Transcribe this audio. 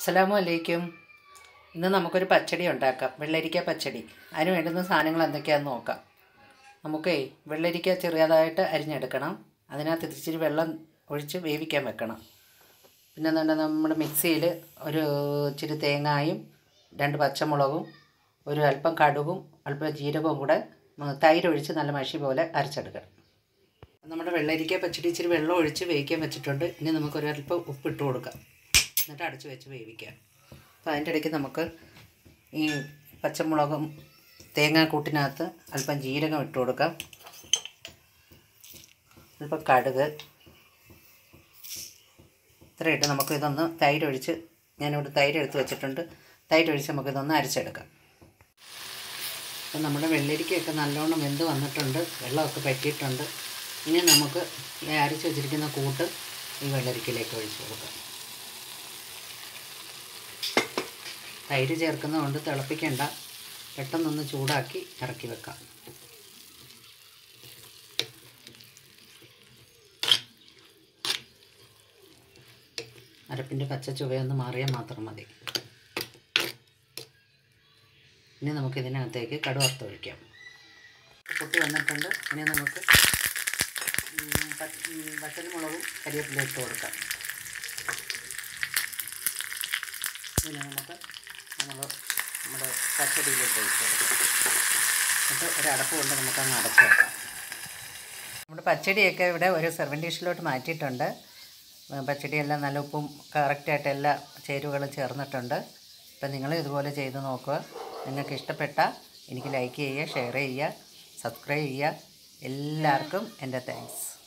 അസ്സലാമു അലൈക്കും ഇന്ന് നമുക്കൊരു പച്ചടി ഉണ്ടാക്കാം വെള്ളരിക്ക പച്ചടി അതിന് വേണ്ടുന്ന സാധനങ്ങൾ എന്തൊക്കെയാണെന്ന് നോക്കാം നമുക്കേ വെള്ളരിക്ക ചെറിയതായിട്ട് അരിഞ്ഞെടുക്കണം അതിനകത്ത് ഇച്ചിരി വെള്ളം ഒഴിച്ച് വേവിക്കാൻ വെക്കണം പിന്നെ എന്താണ് നമ്മുടെ മിക്സിയിൽ ഒരു ഇച്ചിരി തേങ്ങായും രണ്ട് പച്ചമുളകും ഒരു അല്പം കടുകും അല്പം ജീരകവും കൂടെ ഉം, തൈര് ഒഴിച്ച് നല്ല മഷി പോലെ അരച്ചെടുക്കണം നമ്മുടെ വെള്ളരിക്ക പച്ചടി ഇച്ചിരി വെള്ളം ഒഴിച്ച് വേവിക്കാൻ വെച്ചിട്ടുണ്ട് ഇനി നമുക്കൊരല്പം ഉപ്പിട്ട് കൊടുക്കാം എന്നിട്ട് അടച്ച് വെച്ച് വേവിക്കാം അപ്പോൾ അതിൻ്റെ ഇടയ്ക്ക് നമുക്ക് ഈ പച്ചമുളകും തേങ്ങാക്കൂട്ടിനകത്ത് അല്പം ജീരകം ഇട്ട് കൊടുക്കാം അല്പം കടുക് ഇത്ര ഇട്ട് നമുക്ക് ഇതൊന്ന് തൈര് ഒഴിച്ച് ഞാനിവിടെ തൈര് എടുത്ത് വെച്ചിട്ടുണ്ട് തൈര് ഒഴിച്ച് നമുക്കിതൊന്ന് അരച്ചെടുക്കാം അപ്പം നമ്മുടെ വെള്ളരിക്കയൊക്കെ നല്ലോണം വെന്ത് വന്നിട്ടുണ്ട് വെള്ളമൊക്കെ പറ്റിയിട്ടുണ്ട് ഇനി നമുക്ക് ഈ അരച്ച് വെച്ചിരിക്കുന്ന കൂട്ട് ഈ വെള്ളരിക്കയിലേക്ക് ഒഴിച്ച് കൊടുക്കാം തൈര് ചേർക്കുന്നതുകൊണ്ട് തിളപ്പിക്കണ്ട പെട്ടെന്നൊന്ന് ചൂടാക്കി ഇറക്കി വെക്കാം അരപ്പിൻ്റെ പച്ച ചുവയൊന്ന് മാറിയാൽ മാത്രം മതി ഇനി നമുക്ക് ഇതിനകത്തേക്ക് കടുവറുത്ത് ഒഴിക്കാം പൊട്ടി വന്നിട്ടുണ്ട് ഇനി നമുക്ക് ഉം, പച്ച- ഉം, വറ്റൽമുളകും കരിവേപ്പില ഇട്ട് കൊടുക്കാം പിന്നെ നമുക്ക് നമ്മൾ നമ്മുടെ പച്ചടിയിലേക്ക് ഒഴിച്ച് കൊടുക്കാം എന്നിട്ട് ഒരടപ്പ് കൊണ്ട് നമുക്ക് അങ്ങ് അടച്ചു വെക്കാം നമ്മുടെ പച്ചടിയൊക്കെ ഇവിടെ ഒരു സെർവൻ ഡിഷിലോട്ട് മാറ്റിയിട്ടുണ്ട് ഉം, പച്ചടിയെല്ലാം നല്ല ഉപ്പും കറക്റ്റായിട്ട് എല്ലാ ചേരുവകളും ചേർന്നിട്ടുണ്ട് അപ്പം നിങ്ങൾ ഇതുപോലെ ചെയ്ത് നോക്കുക നിങ്ങൾക്ക് ഇഷ്ടപ്പെട്ട എനിക്ക് ലൈക്ക് ചെയ്യുക ഷെയർ ചെയ്യുക സബ്സ്ക്രൈബ് ചെയ്യുക എല്ലാവർക്കും എൻ്റെ താങ്ക്സ്